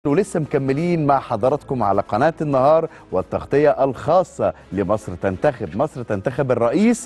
ولسه مكملين مع حضراتكم على قناة النهار والتغطية الخاصة لمصر تنتخب مصر تنتخب الرئيس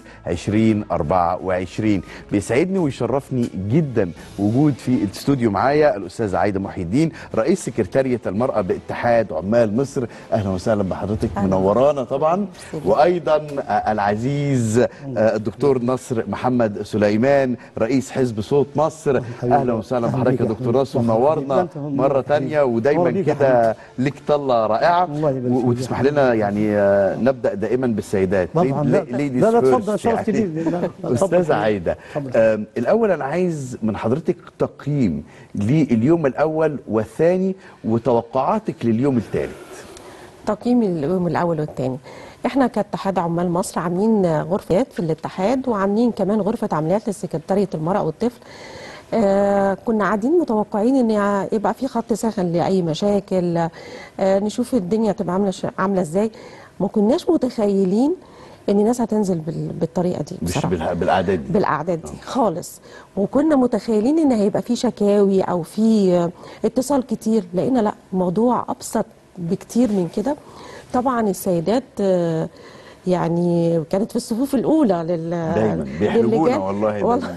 2024 بيسعدني ويشرفني جدا وجود في الاستوديو معايا الأستاذة عايدة محي الدين رئيس سكرتارية المرأة باتحاد عمال مصر أهلا وسهلا بحضرتك منورانا طبعا وأيضا العزيز الدكتور نصر محمد سليمان رئيس حزب صوت مصر أهلا وسهلا بحضرتك يا دكتور نصر منورنا مرة تانية ودايما كده لك طلة رائعة وتسمح لنا يعني نبدأ دائما بالسيدات طبعا لا لا, لا اتفضل شرف كبير أستاذة عايدة الأول أنا عايز من حضرتك تقييم لليوم الأول والثاني وتوقعاتك لليوم الثالث تقييم اليوم الاول والثاني احنا كاتحاد عمال مصر عاملين غرفات في الاتحاد وعاملين كمان غرفه عمليات لسكرتاريه المراه والطفل آه كنا قاعدين متوقعين ان يبقى في خط ساخن لاي مشاكل آه نشوف الدنيا تبقى عامله عامله ازاي ما كناش متخيلين ان الناس هتنزل بالطريقه دي بصراحه مش بالاعداد دي بالاعداد دي خالص وكنا متخيلين ان هيبقى في شكاوي او في اتصال كتير لقينا لا الموضوع ابسط بكتير من كده طبعا السيدات آه يعني كانت في الصفوف الاولى لل دايما بيحرجونا والله, والله.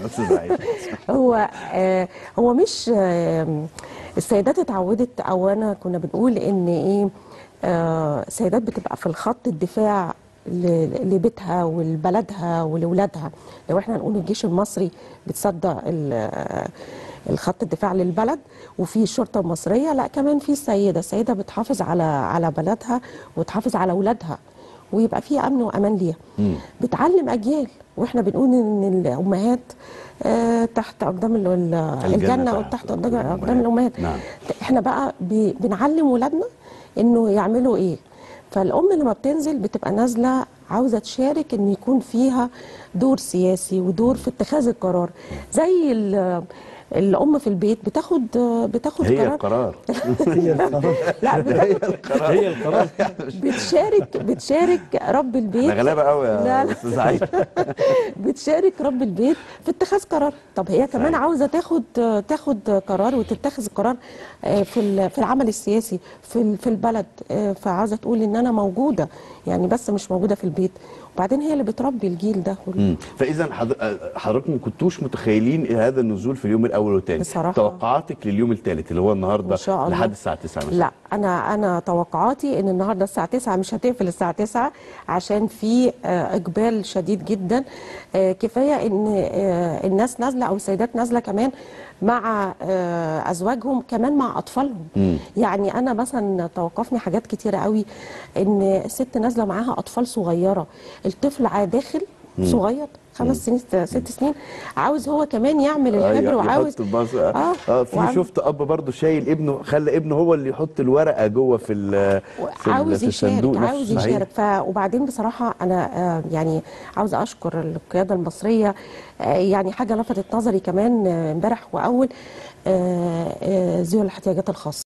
هو آه هو مش آه السيدات اتعودت او انا كنا بنقول ان ايه آه السيدات بتبقى في الخط الدفاع لبيتها ولبلدها ولولادها لو احنا نقول الجيش المصري بتصدى الخط الدفاع للبلد وفي الشرطه المصريه لا كمان في السيده السيده بتحافظ على على بلدها وتحافظ على اولادها ويبقى في امن وامان ليها بتعلم اجيال واحنا بنقول ان الامهات آه تحت اقدام الجنه او تحت اقدام الامهات نعم. احنا بقى بنعلم ولادنا انه يعملوا ايه فالام لما بتنزل بتبقى نازله عاوزه تشارك ان يكون فيها دور سياسي ودور في اتخاذ القرار زي الام في البيت بتاخد بتاخد هي قرار القرار هي القرار لا هي القرار هي القرار بتشارك بتشارك رب البيت انا غلابه قوي يا استاذ عايشه بتشارك رب البيت في اتخاذ قرار طب هي كمان صحيح. عاوزه تاخد تاخد قرار وتتخذ قرار في في العمل السياسي في في البلد فعاوزه تقول ان انا موجوده يعني بس مش موجوده في البيت وبعدين هي اللي بتربي الجيل ده فاذا حضرتك ما كنتوش متخيلين هذا النزول في اليوم الاول والثاني بصراحة توقعاتك لليوم الثالث اللي هو النهارده لحد الساعه 9 مثلا لا انا انا توقعاتي ان النهارده الساعه 9 مش هتقفل الساعه 9 عشان في اقبال شديد جدا كفايه ان الناس نازله او السيدات نازله كمان مع ازواجهم كمان مع اطفالهم م. يعني انا مثلا توقفني حاجات كتيره قوي ان الست نازله معاها اطفال صغيره الطفل داخل صغير خمس سنين ست سنين عاوز هو كمان يعمل الحبر وعاوز اه, آه في وعاوز شفت اب برضه شايل ابنه خلى ابنه هو اللي يحط الورقه جوه في في, عاوز في الصندوق يشارك عاوز يشارك ف وبعدين بصراحه انا آه يعني عاوز اشكر القياده المصريه آه يعني حاجه لفتت نظري كمان امبارح واول ذوي الاحتياجات الخاصه